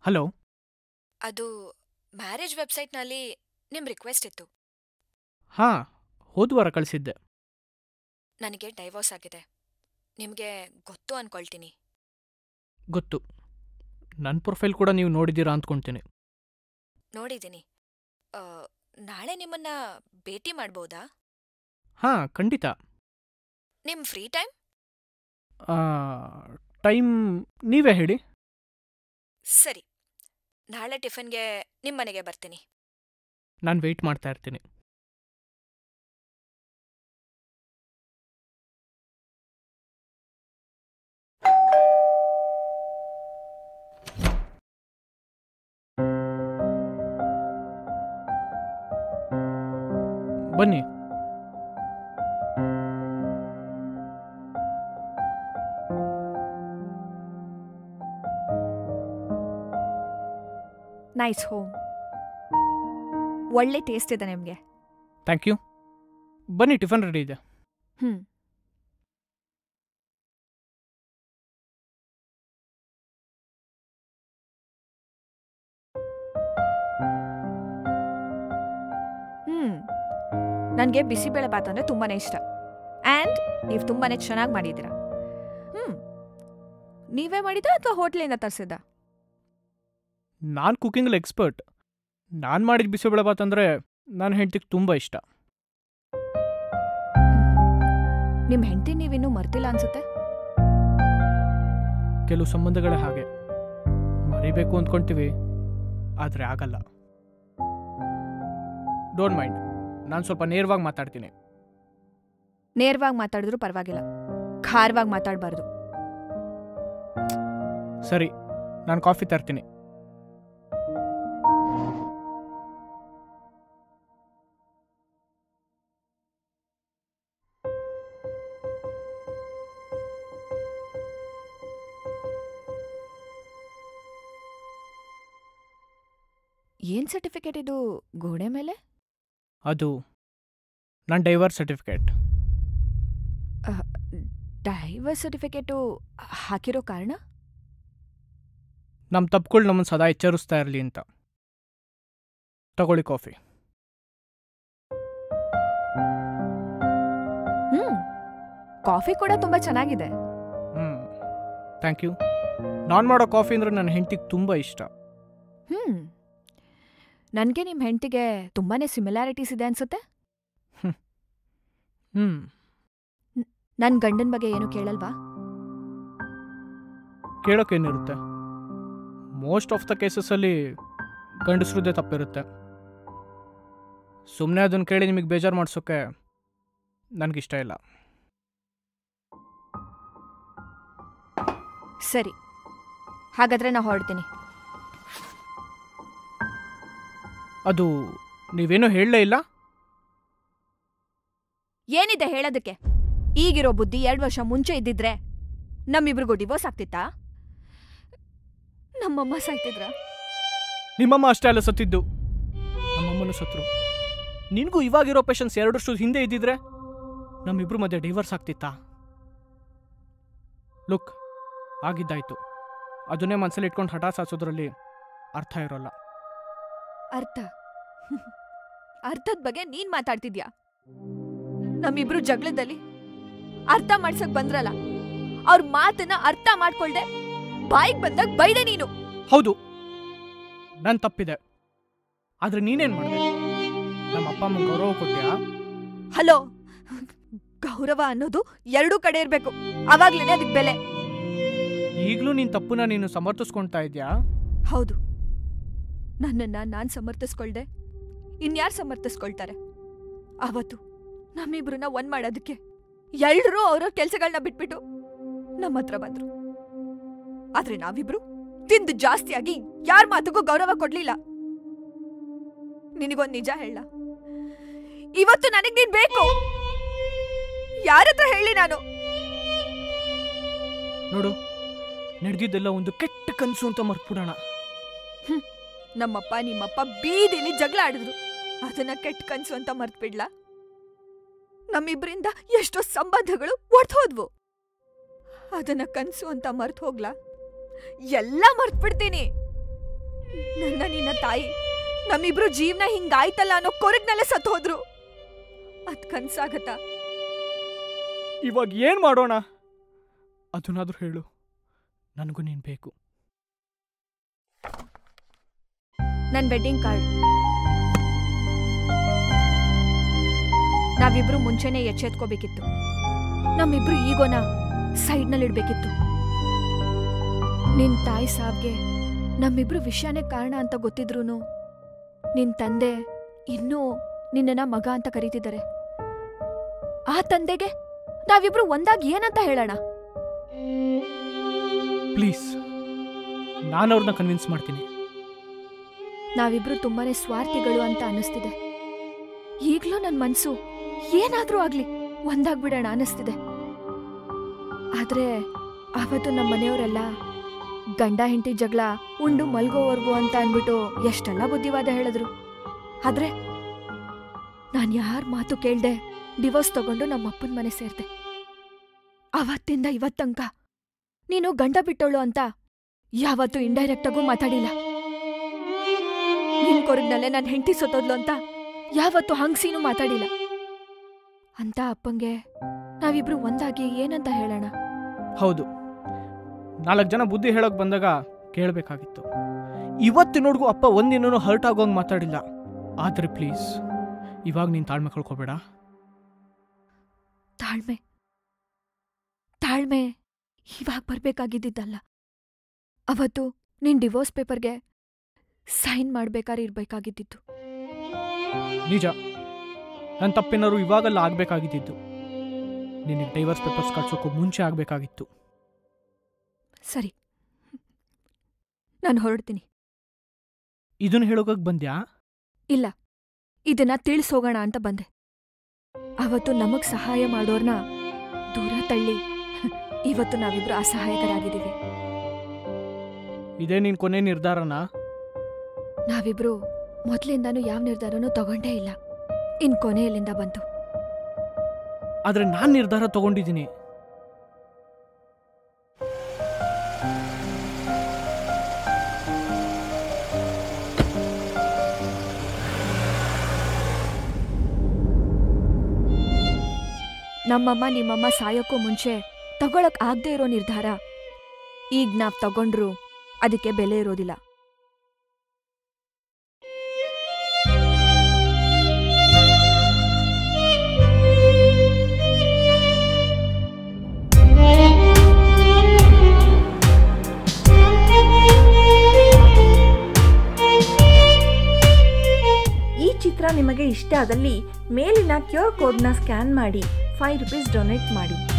hello ಅದು marriage ವೆಬ್ಸೈಟ್ನಲ್ಲಿ ನಿಮ್ ರಿಕ್ವೆಸ್ಟ್ ಇತ್ತು ಹಾಂ ಹೋದ್ವಾರ ಕಳಿಸಿದ್ದೆ ನನಗೆ ಡೈವೋರ್ಸ್ ಆಗಿದೆ ನಿಮ್ಗೆ ಗೊತ್ತು ಅನ್ಕೊಳ್ತೀನಿ ಗೊತ್ತು ನನ್ನ ಪ್ರೊಫೈಲ್ ಕೂಡ ನೀವು ನೋಡಿದ್ದೀರಾ ಅಂದ್ಕೊಳ್ತೀನಿ ನೋಡಿದ್ದೀನಿ ಆ, ನಾಳೆ ನಿಮ್ಮನ್ನ ಭೇಟಿ ಮಾಡ್ಬೋದಾ ಹಾಂ ಖಂಡಿತ ನಿಮ್ ಫ್ರೀ ಟೈಮ್ ಟೈಮ್ ನೀವೇ ಹೇಳಿ ಸರಿ ನಾಳೆ ಟಿಫನ್ಗೆ ನಿಮ್ ಮನೆಗೆ ಬರ್ತೀನಿ ನಾನು ವೆಯ್ಟ್ ಮಾಡ್ತಾ ಇರ್ತೀನಿ ಬನ್ನಿ ನೈಸ್ ಹೋಮ್ ಒಳ್ಳೆ ಟೇಸ್ಟ್ ಇದೆ ನಿಮಗೆ ಥ್ಯಾಂಕ್ ಯು ಬನ್ನಿ ಟಿಫನ್ ರೆಡಿ ಇದೆ ಹ್ಮ್ ಹ್ಮ್ ನನಗೆ ಬಿಸಿಬೇಳೆ ಬಾತ್ ಅಂದರೆ ತುಂಬಾನೇ ಇಷ್ಟ ಆ್ಯಂಡ್ ನೀವು ತುಂಬಾನೇ ಚೆನ್ನಾಗಿ ಮಾಡಿದ್ದೀರಾ ಹ್ಮ್ ನೀವೇ ಮಾಡಿದ್ದಾ ಅಥವಾ ಹೋಟ್ಲಿಂದ ತರಿಸಿದ್ದ ನಾನು ಕುಕಿಂಗಲ್ಲಿ ಎಕ್ಸ್ಪರ್ಟ್ ನಾನು ಮಾಡಿದ ಬಿಸಿಬೇಳೆಬಾತ್ ಅಂದರೆ ನನ್ನ ಹೆಂಡತಿಗೆ ತುಂಬ ಇಷ್ಟ ನಿಮ್ಮ ಹೆಂಡತಿ ನೀವಿನ್ನೂ ಮರ್ತಿಲ್ಲ ಅನ್ಸುತ್ತೆ ಕೆಲವು ಸಂಬಂಧಗಳೇ ಹಾಗೆ ಮರಿಬೇಕು ಅಂದ್ಕೊಳ್ತೀವಿ ಆದರೆ ಆಗಲ್ಲ ಡೋಂಟ್ ಮೈಂಡ್ ನಾನು ಸ್ವಲ್ಪ ನೇರವಾಗಿ ಮಾತಾಡ್ತೀನಿ ನೇರವಾಗಿ ಮಾತಾಡಿದ್ರು ಪರವಾಗಿಲ್ಲ ಖಾರವಾಗಿ ಮಾತಾಡಬಾರ್ದು ಸರಿ ನಾನು ಕಾಫಿ ತರ್ತೀನಿ ಏನ್ ಸರ್ಟಿಫಿಕೇಟ್ ಇದು ಗೋಡೆ ಮೇಲೆ ಅದು ನನ್ನ ಡೈವರ್ಸ್ ಸರ್ಟಿಫಿಕೇಟ್ ಡೈವರ್ಸ್ ಸರ್ಟಿಫಿಕೇಟು ಹಾಕಿರೋ ಕಾರಣ ನಮ್ಮ ತಪ್ಪುಗಳು ನಮ್ಮನ್ನು ಸದಾ ಎಚ್ಚರಿಸ್ತಾ ಇರಲಿ ಅಂತ ತಗೊಳ್ಳಿ ಕಾಫಿ ಹ್ಮ್ ಕಾಫಿ ಕೂಡ ತುಂಬಾ ಚೆನ್ನಾಗಿದೆ ಹ್ಞೂ ಥ್ಯಾಂಕ್ ಯು ನಾನು ಮಾಡೋ ಕಾಫಿ ಅಂದರೆ ನನ್ನ ಹೆಂಡತಿಗೆ ತುಂಬ ಇಷ್ಟ ಹ್ಮ್ ನನಗೆ ನಿಮ್ಮ ಹೆಂಡತಿಗೆ ತುಂಬಾನೇ ಸಿಮಿಲಾರಿಟೀಸ್ ಇದೆ ಅನ್ಸುತ್ತೆ ಹ್ಞೂ ನನ್ನ ಗಂಡನ ಬಗ್ಗೆ ಏನು ಕೇಳಲ್ವಾ ಕೇಳೋಕ್ಕೇನಿರುತ್ತೆ ಮೋಸ್ಟ್ ಆಫ್ ದ ಕೇಸಸ್ಸಲ್ಲಿ ಗಂಡಸ್ರದ್ದೇ ತಪ್ಪಿರುತ್ತೆ ಸುಮ್ಮನೆ ಅದನ್ನು ಕೇಳಿ ನಿಮಗೆ ಬೇಜಾರು ಮಾಡಿಸೋಕ್ಕೆ ನನಗಿಷ್ಟ ಇಲ್ಲ ಸರಿ ಹಾಗಾದ್ರೆ ನಾ ಹೊರಡ್ತೀನಿ ಅದು ನೀವೇನೂ ಹೇಳಲೇ ಇಲ್ಲ ಏನಿದೆ ಹೇಳೋದಕ್ಕೆ ಈಗಿರೋ ಬುದ್ಧಿ ಎರಡು ವರ್ಷ ಮುಂಚೆ ಇದ್ದಿದ್ರೆ ನಮ್ಮಿಬ್ರಿಗೂ ಡಿವೋರ್ಸ್ ಆಗ್ತಿತ್ತಾ ನಮ್ಮಮ್ಮ ಸಾಯ್ತಿದ್ರ ನಿಮ್ಮಮ್ಮ ಅಷ್ಟೇ ಅಲ್ಲ ಸತ್ತಿದ್ದು ನಮ್ಮಮ್ಮನೂ ಸತ್ರು ನಿನಗೂ ಇವಾಗಿರೋ ಪೇಷನ್ಸ್ ಎರಡು ವರ್ಷದ ಹಿಂದೆ ಇದ್ದಿದ್ರೆ ನಮ್ಮಿಬ್ರು ಮಧ್ಯೆ ಡಿವರ್ಸ್ ಆಗ್ತಿತ್ತಾ ಲುಕ್ ಆಗಿದ್ದಾಯ್ತು ಅದನ್ನೇ ಮನಸ್ಸಲ್ಲಿ ಇಟ್ಕೊಂಡು ಹಠ ಸಾಸೋದ್ರಲ್ಲಿ ಅರ್ಥ ಇರೋಲ್ಲ ಅರ್ಥ ಅರ್ಥದ ಬಗ್ಗೆ ನೀನ್ ಮಾತಾಡ್ತಿದ್ಯಾ ನಮ್ಮಿಬ್ರು ಜಗಳದಲ್ಲಿ ಅರ್ಥ ಮಾಡ್ಸಕ್ ಬಂದ್ರಲ್ಲ ಅವ್ರ ಮಾತನ್ನ ಅರ್ಥ ಮಾಡ್ಕೊಳ್ದೆ ಬಾಯಿಗೆ ಬಂದಾಗ ಬೈದೆ ನೀನು ಹೌದು ನನ್ನ ತಪ್ಪಿದೆ ಆದ್ರೆ ನೀನೇನ್ ಮಾಡಿದೆ ನಮ್ಮ ಅಪ್ಪ ಅಮ್ಮ ಗೌರವ ಕೊಟ್ಟ್ಯಾ ಹಲೋ ಗೌರವ ಅನ್ನೋದು ಎರಡೂ ಕಡೆ ಇರ್ಬೇಕು ಅವಾಗ್ಲೇನೆ ಅದಕ್ ಬೆಲೆ ಈಗಲೂ ನಿನ್ನ ತಪ್ಪನ್ನ ನೀನು ಸಮರ್ಥಿಸ್ಕೊಳ್ತಾ ಇದೆಯಾ ಹೌದು ನನ್ನನ್ನ ನಾನ್ ಸಮರ್ಥಿಸ್ಕೊಳ್ದೆ ಇನ್ಯಾರು ಸಮರ್ಥಿಸ್ಕೊಳ್ತಾರೆ ಅವತ್ತು ನಮ್ಮಿಬ್ರನ್ನ ಒಂದ್ ಮಾಡೋದಕ್ಕೆ ಎಲ್ರೂ ಅವ್ರವ್ರ ಕೆಲ್ಸಗಳನ್ನ ಬಿಟ್ಬಿಟ್ಟು ನಮ್ಮ ಹತ್ರ ಬಂದ್ರು ಆದ್ರೆ ನಾವಿಬ್ರು ತಿಂದು ಜಾಸ್ತಿಯಾಗಿ ಯಾರ ಮಾತುಗೂ ಗೌರವ ಕೊಡ್ಲಿಲ್ಲ ನಿನಗೊಂದ್ ನಿಜ ಹೇಳ ಇವತ್ತು ನನಗ್ ನೀನ್ ಬೇಕು ಯಾರತ್ರ ಹೇಳಿ ನಾನು ನೋಡು ನಡೆದಿದ್ದೆಲ್ಲ ಒಂದು ಕೆಟ್ಟ ಕನಸು ಅಂತ ಮರ್ತ್ಬಿಡೋಣ ನಮ್ಮಪ್ಪ ನಿಮ್ಮಪ್ಪ ಬೀದಿಲಿ ಜಗಳ ಆಡಿದ್ರು ಅದನ್ನ ಕೆಟ್ಟ ಕನ್ಸು ಅಂತ ಮರ್ತ್ಬಿಡ್ಲ ನಮ್ಮಿಬ್ರಿಂದ ಎಷ್ಟೋ ಸಂಬಂಧಗಳು ಒಡ್ದೋದ್ವು ಅದನ್ನ ಕನ್ಸು ಅಂತ ಮರ್ತ್ ಹೋಗ್ಲಾ ಎಲ್ಲ ಮರ್ತ್ಬಿಡ್ತೀನಿ ನನ್ನ ನಿನ್ನ ತಾಯಿ ನಮ್ಮಿಬ್ರು ಜೀವನ ಹಿಂಗಾಯ್ತಲ್ಲ ಅನ್ನೋ ಕೊರಗ್ನಲ್ಲೇ ಸತ್ತು ಹೋದ್ರು ಅದ್ ಕನ್ಸಾಗತ್ತಾ ಇವಾಗ ಏನ್ ಮಾಡೋಣ ಅದನ್ನಾದ್ರೂ ಹೇಳು ನನಗೂ ನೀನ್ ಬೇಕು ನನ್ ವೆಡ್ಡಿಂಗ್ ಕಾರ್ಡ್ ನಾವಿಬ್ರು ಮುಂಚೆನೆ ಎಚ್ಚೆತ್ಕೋಬೇಕಿತ್ತು ನಮ್ಮಿಬ್ರು ಈಗೋನ ಸೈಡ್ನಲ್ಲಿ ಇಡ್ಬೇಕಿತ್ತು ನಿನ್ ತಾಯಿ ಸಾವ್ಗೆ ನಮ್ಮಿಬ್ರು ವಿಷಯನೇ ಕಾರಣ ಅಂತ ಗೊತ್ತಿದ್ರೂನು ನಿನ್ ತಂದೆ ಇನ್ನೂ ನಿನ್ನನ್ನ ಮಗ ಅಂತ ಕರೀತಿದ್ದಾರೆ ಆ ತಂದೆಗೆ ನಾವಿಬ್ರು ಒಂದಾಗಿ ಏನಂತ ಹೇಳೋಣ ಪ್ಲೀಸ್ ನಾನು ಅವ್ರನ್ನ ಕನ್ವಿನ್ಸ್ ಮಾಡ್ತೀನಿ ನಾವಿಬ್ರು ತುಂಬಾನೇ ಸ್ವಾರ್ಥಿಗಳು ಅಂತ ಅನ್ನಿಸ್ತಿದೆ ಈಗ್ಲೂ ನನ್ ಮನ್ಸು ಏನಾದ್ರೂ ಆಗ್ಲಿ ಒಂದಾಗ್ಬಿಡೋಣ ಅನ್ನಿಸ್ತಿದೆ ಆದ್ರೆ ಅವತ್ತು ನಮ್ಮ ಮನೆಯವರೆಲ್ಲ ಗಂಡ ಹೆಂಡತಿ ಜಗಳ ಉಂಡು ಮಲ್ಗೋವರ್ಗು ಅಂತ ಅನ್ಬಿಟ್ಟು ಎಷ್ಟೆಲ್ಲ ಬುದ್ಧಿವಾದ ಹೇಳಿದ್ರು ಆದ್ರೆ ನಾನ್ ಯಾರ ಮಾತು ಕೇಳ್ದೆ ಡಿವೋರ್ಸ್ ತಗೊಂಡು ನಮ್ಮ ಅಪ್ಪನ ಮನೆ ಸೇರ್ದೆ ಅವತ್ತಿಂದ ಇವತ್ತಂಕ ನೀನು ಗಂಡ ಬಿಟ್ಟೋಳು ಅಂತ ಯಾವತ್ತೂ ಇಂಡೈರೆಕ್ಟ್ ಆಗು ಮಾತಾಡಿಲ್ಲ ನಿನ್ ಕೊರಗ್ನಲ್ಲೇ ನನ್ನ ಹೆಂಡತಿ ಸತ್ತೋದ್ಲು ಅಂತ ಯಾವತ್ತು ಹಂಗ್ಸಿನೂ ಮಾತಾಡಿಲ್ಲ ಅಂತ ಅಪ್ಪಂಗೆ ನಾವಿಬ್ರು ಒಂದಾಗಿ ಏನಂತ ಹೇಳೋಣ ಹೌದು ನಾಲ್ಕು ಜನ ಬುದ್ಧಿ ಹೇಳೋಕ್ ಬಂದಾಗ ಕೇಳಬೇಕಾಗಿತ್ತು ಇವತ್ತಿನೋಡ್ಗೂ ಅಪ್ಪ ಒಂದಿನೂ ಹರ್ಟ್ ಆಗೋಂಗ್ ಮಾತಾಡಿಲ್ಲ ಆದ್ರೆ ಪ್ಲೀಸ್ ಇವಾಗ ನೀನು ತಾಳ್ಮೆ ಕಳ್ಕೊಬೇಡ ತಾಳ್ಮೆ ತಾಳ್ಮೆ ಇವಾಗ ಬರ್ಬೇಕಾಗಿದ್ದಿದ್ದಲ್ಲ ಅವತ್ತು ನಿನ್ ಡಿವೋರ್ಸ್ ಪೇಪರ್ಗೆ ಸೈನ್ ಮಾಡ್ಬೇಕಾದ್ರೆ ಇರ್ಬೇಕಾಗಿದ್ದಿತ್ತು ನಿಜ ನನ್ನ ತಪ್ಪೇನಾದ್ರು ಇವಾಗೆಲ್ಲ ಆಗಬೇಕಾಗಿದ್ದಿತ್ತು ನಿನಗೆ ಡೈವರ್ಸ್ ಪೇಪರ್ಸ್ ಕಳ್ಸೋಕ್ಕೂ ಮುಂಚೆ ಆಗಬೇಕಾಗಿತ್ತು ಸರಿ ನಾನು ಹೊರಡ್ತೀನಿ ಇದನ್ನ ಹೇಳೋಕಕ್ಕೆ ಬಂದ್ಯಾ ಇಲ್ಲ ಇದನ್ನ ತಿಳಿಸೋಗೋಣ ಅಂತ ಬಂದೆ ಅವತ್ತು ನಮಗ್ ಸಹಾಯ ಮಾಡೋರ್ನ ದೂರ ತಳ್ಳಿ ಇವತ್ತು ನಾವಿಬ್ರು ಅಸಹಾಯಕರಾಗಿದ್ದೀವಿ ಇದೇ ನಿನ್ ಕೊನೆ ನಿರ್ಧಾರನಾ ನಾವಿಬ್ರು ಮೊದ್ಲಿಂದಾನು ಯಾವ ನಿರ್ಧಾರನೂ ತಗೊಂಡೇ ಇಲ್ಲ ಇನ್ ಕೊನೆಯಲ್ಲಿಂದ ಬಂತು ಆದ್ರೆ ನಾನು ನಿರ್ಧಾರ ತಗೊಂಡಿದ್ದೀನಿ ನಮ್ಮಮ್ಮ ನಿಮ್ಮಮ್ಮ ಸಾಯೋಕ್ಕೂ ಮುಂಚೆ ತಗೊಳಕ್ ಆಗದೆ ಇರೋ ನಿರ್ಧಾರ ಈಗ ನಾವ್ ತಗೊಂಡ್ರು ಅದಕ್ಕೆ ಬೆಲೆ ಇರೋದಿಲ್ಲ ಈ ಚಿತ್ರ ನಿಮಗೆ ಇಷ್ಟ ಆದಲ್ಲಿ ಮೇಲಿನ ಕ್ಯೂರ್ ಕೋಡ್ನ ಸ್ಕ್ಯಾನ್ ಮಾಡಿ ಫೈವ್ ರುಪೀಸ್ ಡೊನೇಟ್ ಮಾಡಿ